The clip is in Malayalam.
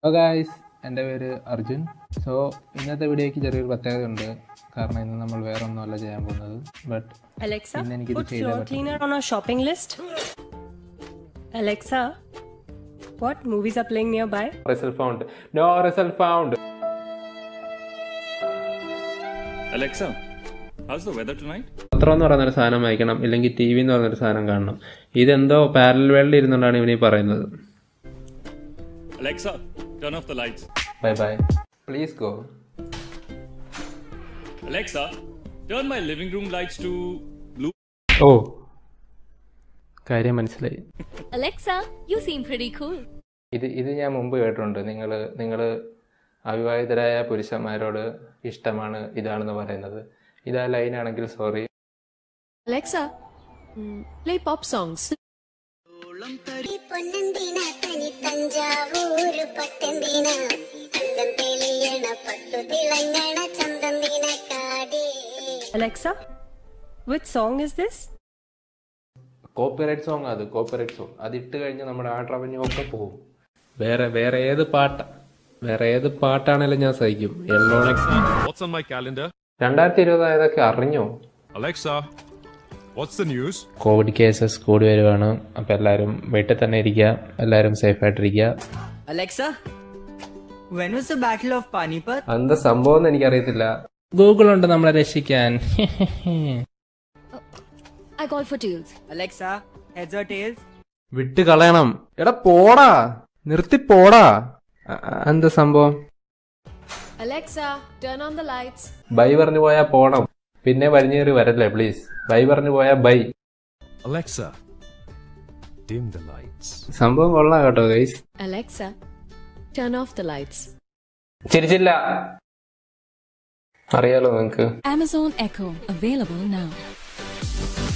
ഹലോ ഗായ്സ് എൻ്റെ പേര് അർജുൻ സോ ഇന്നത്തെ വീഡിയോയ്ക്ക് ചെറിയൊരു പ്രത്യേകത ഉണ്ട് കാരണം ഇന്ന് നമ്മൾ വേറെ ഒന്നുമല്ല ചെയ്യാൻ പോകുന്നത് ബട്ട് Alexa, ഇന്ന് എനിക്കിത് put ചെയ്തേ floor പറ്റൂ. cleaner on our shopping list. Alexa, what movies are playing nearby? Result found no result found Alexa, how's the weather tonight? പത്രം എന്ന് പറയുന്നൊരു സാധനം വായിക്കണം ഇല്ലെങ്കിൽ ടി വി എന്ന് പറയുന്നൊരു സാധനം കാണണം ഇതെന്തോ പാരൽ വേൾഡിൽ ഇരുന്നുകൊണ്ടാണ് ഇവനീ പറയുന്നത് Alexa, turn off the lights. Bye bye please go Alexa, turn my living room lights to blue. ഓ കാര്യം മനസ്സിലായി Alexa, you seem pretty cool. ഇത് ഇത് ഞാൻ മുമ്പ് കേട്ടിട്ടുണ്ട് നിങ്ങൾ നിങ്ങൾ അവിവാഹിതരായ പുരുഷന്മാരോട് ഇഷ്ടമാണ് ഇതാണെന്ന് പറയുന്നത് ഇതാ ലൈനാണെങ്കിൽ sorry Alexa, mm, play pop songs. ഈ പൊന്നെന്തിന തനി തഞ്ചാവൂര് പട്ടെന്തിന അന്തം തെളിയണ പട്ടു തിളങ്ങണ ചന്തന്തിന കാടേ Alexa, which song is this? Copyright song അത് കോപ്പിറൈറ്റ് സോങ് അത് ഇട്ട് കഴിഞ്ഞ് നമ്മുടെ ആ റവന്യൂ ഒക്കെ പോകും വേറെ വേറെ ഏത് പാട്ട വേറെ ഏത് പാട്ടാണേലും ഞാൻ സഹിക്കും എല്ലോണക്സ് What's on my calendar? രണ്ടായിരത്തി ഇരുപതായതൊക്കെ അറിഞ്ഞോ Alexa, what's the news? Covid cases കൂടി വരുവാണ് അപ്പം എല്ലാവരും വീട്ടിൽ തന്നെ ഇരിക്കുക എല്ലാവരും സേഫ് ആയിട്ടിരിക്കുക Alexa, when was the Battle of Panipat? എന്താ സംഭവം എന്ന് എനിക്കറിയത്തില്ല ഗൂഗിൾ ഉണ്ട് നമ്മളെ രക്ഷിക്കാൻ I call for tails. Alexa, heads or tails? വിട്ട് കളയണം എടാ പോടാ നിർത്തി പോടാ അ- അ- എന്താ സംഭവം Alexa, turn on the lights. Bye പറഞ്ഞു പോയാ പോണം പിന്നെ വലിഞ്ഞേറി വരല്ലേ പ്ലീസ് ബൈ പറഞ്ഞു പോയാ bye Alexa, dim the lights. സംഭവം കൊള്ളാം കേട്ടോ guys Alexa, turn off the lights. ചിരിച്ചില്ല അറിയാലോ നിങ്ങക്ക് Amazon Echo, available now.